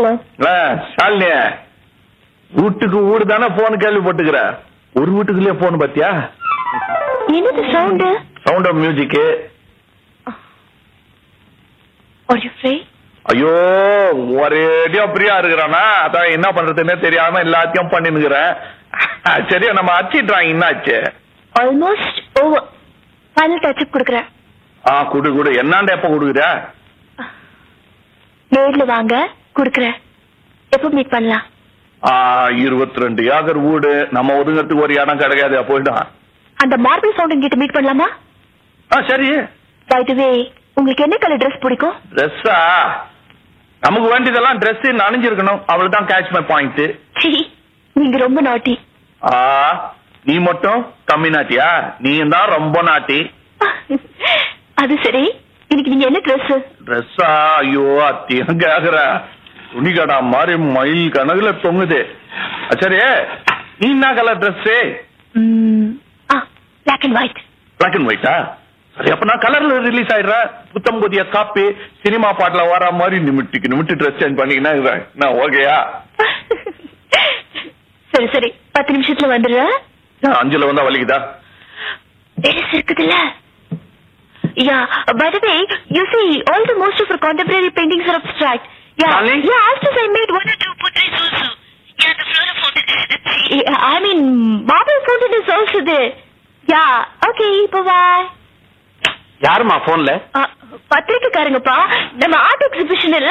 phone. Shalini வீட்டுக்கு வீடு தானே போன் கேள்விப்பட்டுக்கிற ஒரு வீட்டுக்குள்ளேயே போன் பாத்தியா என்னது sound sound off music Are you free? ஐயோ ஒரேடியா பிரியா இருக்கிறானா அதான் என்ன பண்றதுன்னே தெரியாம எல்லாத்தையும் பண்ணினுக்கிறேன் சரியா நம்ம அச்சி டிராயிங் என்ன ஆச்சு Almost over. Final touch up கொடுக்குறேன் ஆ குடு குடு என்னாண்ட எப்ப குடுக்குற நேர்ல வாங்க கொடுக்குறேன் எப்போ மீட் பண்ணலாம் ஆ இருபத்தி ரெண்டு ஏக்கர் வீடு நம்ம ஒதுங்கிறதுக்கு ஒரு இடம் கிடைக்காது போயிடும் அந்த மார்பிள் ஃபவுண்டன் கிட்ட மீட் பண்ணலாமா ஆ சரி பை த வே உங்களுக்கு என்ன கலர் ட்ரெஸ் பிடிக்கும் ட்ரெஸ்ஸா நமக்கு வேண்டியதெல்லாம் ட்ரெஸ் நனைஞ்சிருக்கணும் அவளுக்கு தான் கேட்ச் மை பாயிண்ட் சீ நீங்க ரொம்ப நாட்டி ஆ நீ மட்டும் கம்மி நாட்டியா நீ தான் ரொம்ப நாட்டி அது சரி இன்னைக்கு நீங்க என்ன ட்ரெஸ் ட்ரெஸ்ஸா ஐயோ அத்தியம் கேக்குற துணி கடா மாதிரி மயில் கணக்குல தொங்குது அ, சரி நீ என்ன கலர் ட்ரெஸ் ஆ black and white black and ஒயிட்டா சரி அப்ப நான் கலர்ல ரிலீஸ் ஆயிடுறேன் புத்தம் புதிய காப்பி சினிமா பாட்டுல வர மாதிரி நிமிட்டிக்கு நிமிட்டு ட்ரெஸ் சேஞ்ச் பண்ணிக்கினா நான் ஓகேயா சரி சரி பத்து நிமிஷத்துல வந்துடுறேன் அஞ்சுல வந்தா வலிக்குதா பெருசு இருக்குதுல்ல Yeah, by the way, you see, all the most of our contemporary paintings are abstract. Yeah, Darling? yeah, after I made one or two portraits also. Yeah, the floral fountain. Yeah, I mean, marble fountain is also there. Yeah, okay, bye-bye. யாருமா போன்ல Uh, பத்திரிக்கைக்காரங்கப்பா நம்ம art exhibition இல்ல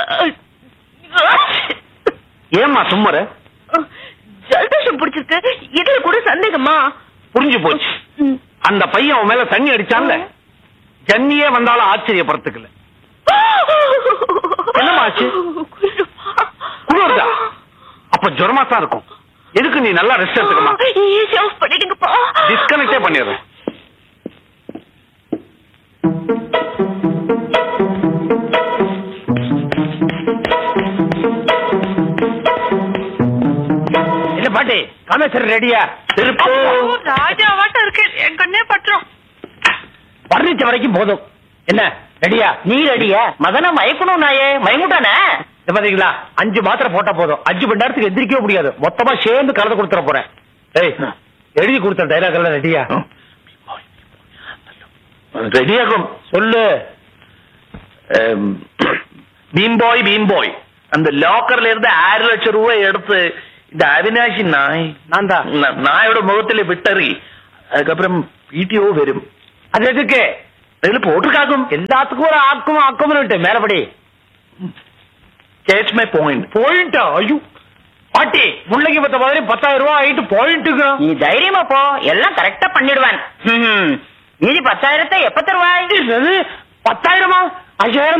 ஏமா சும்மர ஜலதோஷம் பிடிச்சிருக்கு இதுல கூட சந்தேகமா புரிஞ்சு போச்சு ம். அந்த பையன் அவன் மேல தண்ணி அடிச்சான்ல ஜன்னியே வந்தாலும் ஆச்சரியப்படுத்துக்கல என்னம்மா ஆச்சு? குளிருதா அப்ப ஜுரமா தான் இருக்கும் எதுக்கு நீ நல்லா ரெஸ்ட் எடுத்துக்கமா ஏசி ஆஃப் பண்ணிடுங்கப்பா டிஸ்கனெக்டே பண்ணிடுறேன் என்ன பாட்டி காமேஸ்வரர் ரெடியா திருப்பூர் ராஜாவாட்டம் இருக்கு என் கண்ணே பற்றும் பர்னிச்சர் வரைக்கும் போதும் என்ன ரெடியா நீ ரெடியா மதன மயக்கணும் நாயே மயங்கிட்டானே இது பாத்தீங்களா அஞ்சு மாத்திரை போட்டா போதும் அஞ்சு மணி நேரத்துக்கு எந்திரிக்கவே முடியாது மொத்தமா சேர்ந்து கலந்து கொடுத்துட போறேன் ஏய் எழுதி கொடுத்த டைலாக் எல்லாம் ரெடியா ரெடியாகும் சொல்லு பீம்பாய் பீம்பாய் அந்த லாக்கர்ல இருந்து ஆறு லட்சம் ரூபாய் எடுத்து இந்த அவினாஷி நாய் நான் தான் ந- நாயோட முகத்துல விட்டறி அதுக்கப்புறம் வீடியோ வரும் அது எதுக்கு அதுல போட்டிருக்காகும் எல்லாத்துக்கும் ஒரு ஆக்கும் ஆக்கும் மேலபடி கேட்ச் மை பாயிண்ட் பாயிண்டா ஐயோ பாட்டி முள்ளங்கி பத்த மாதிரி பத்தாயிரம் ரூபாய் ஆயிட்டு பாயிண்ட்டுங்க நீ தைரியமா போ எல்லாம் கரெக்டா பண்ணிடுவான் மீதி பத்தாயிரத்தை எப்ப தருவாய் பத்தாயிரமா ஐயாயிரம்